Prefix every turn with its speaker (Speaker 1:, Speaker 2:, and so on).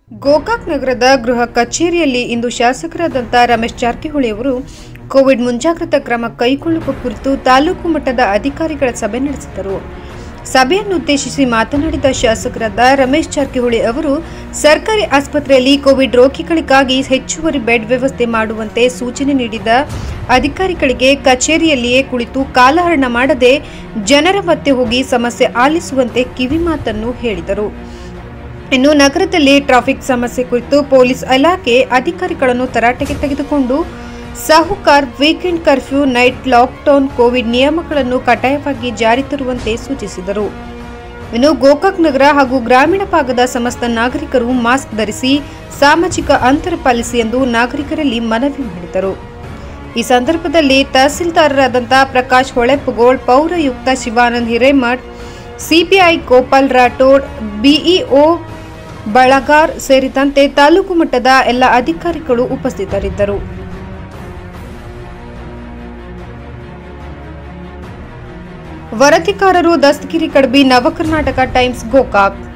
Speaker 1: ಗೋಕಾಕ್ ನಗರದ ಗೃಹ ಕಚೇರಿಯಲ್ಲಿ ಇಂದು ಶಾಸಕರಾದಂಥ ರಮೇಶ್ ಜಾರಕಿಹೊಳಿ ಅವರು ಕೋವಿಡ್ ಮುಂಜಾಗ್ರತಾ ಕ್ರಮ ಕೈಗೊಳ್ಳುವ ಕುರಿತು ತಾಲೂಕು ಮಟ್ಟದ ಅಧಿಕಾರಿಗಳ ಸಭೆ ನಡೆಸಿದರು ಸಭೆಯನ್ನುದ್ದೇಶಿಸಿ ಮಾತನಾಡಿದ ಶಾಸಕರಾದ ರಮೇಶ್ ಜಾರಕಿಹೊಳಿ ಅವರು ಸರ್ಕಾರಿ ಆಸ್ಪತ್ರೆಯಲ್ಲಿ ಕೋವಿಡ್ ರೋಗಿಗಳಿಗಾಗಿ ಹೆಚ್ಚುವರಿ ಬೆಡ್ ವ್ಯವಸ್ಥೆ ಮಾಡುವಂತೆ ಸೂಚನೆ ನೀಡಿದ ಅಧಿಕಾರಿಗಳಿಗೆ ಕಚೇರಿಯಲ್ಲಿಯೇ ಕುಳಿತು ಕಾಲಹರಣ ಮಾಡದೆ ಜನರ ಮತ್ತೆ ಹೋಗಿ ಸಮಸ್ಯೆ ಆಲಿಸುವಂತೆ ಕಿವಿಮಾತನ್ನು ಹೇಳಿದರು ಇನ್ನು ನಗರದಲ್ಲಿ ಟ್ರಾಫಿಕ್ ಸಮಸ್ಯೆ ಕುರಿತು ಪೊಲೀಸ್ ಇಲಾಖೆ ಅಧಿಕಾರಿಗಳನ್ನು ತರಾಟೆಗೆ ತೆಗೆದುಕೊಂಡು Sahukar weekend curfew night lockdown Covid ನಿಯಮಗಳನ್ನು ಕಡ್ಡಾಯವಾಗಿ ಜಾರಿ ತರುವಂತೆ ಸೂಚಿಸಿದರು ಇನ್ನು ಗೋಕಾಕ್ ನಗರ ಹಾಗೂ ಗ್ರಾಮೀಣ ಭಾಗದ ಸಮಸ್ತ ನಾಗರಿಕರು ಮಾಸ್ಕ್ ಧರಿಸಿ ಸಾಮಾಜಿಕ ಅಂತರ ಪಾಲಿಸಿ ಎಂದು ನಾಗರಿಕರಲ್ಲಿ ಮನವಿ ಮಾಡಿದರು ಈ ಸಂದರ್ಭದಲ್ಲಿ ತಹಸೀಲ್ದಾರರಾದಂಥ ಪ್ರಕಾಶ್ ಹೊಳೆಪುಗೋಳ್ ಪೌರಾಯುಕ್ತ ಶಿವಾನಂದ್ ಹಿರೇಮಠ್ ಸಿಪಿಐ ಗೋಪಾಲ್ ರಾಠೋಡ್ ಬಿಇಒ ಬಳಗಾರ್ ಸೇರಿದಂತೆ ತಾಲೂಕು ಮಟ್ಟದ ಎಲ್ಲ ಅಧಿಕಾರಿಗಳು ಉಪಸ್ಥಿತರಿದ್ದರು ವರದಿಗಾರರು ದಸ್ತಗಿರಿ ಕಡಬಿ ನವಕರ್ನಾಟಕ ಟೈಮ್ಸ್ ಗೋಕಾಕ್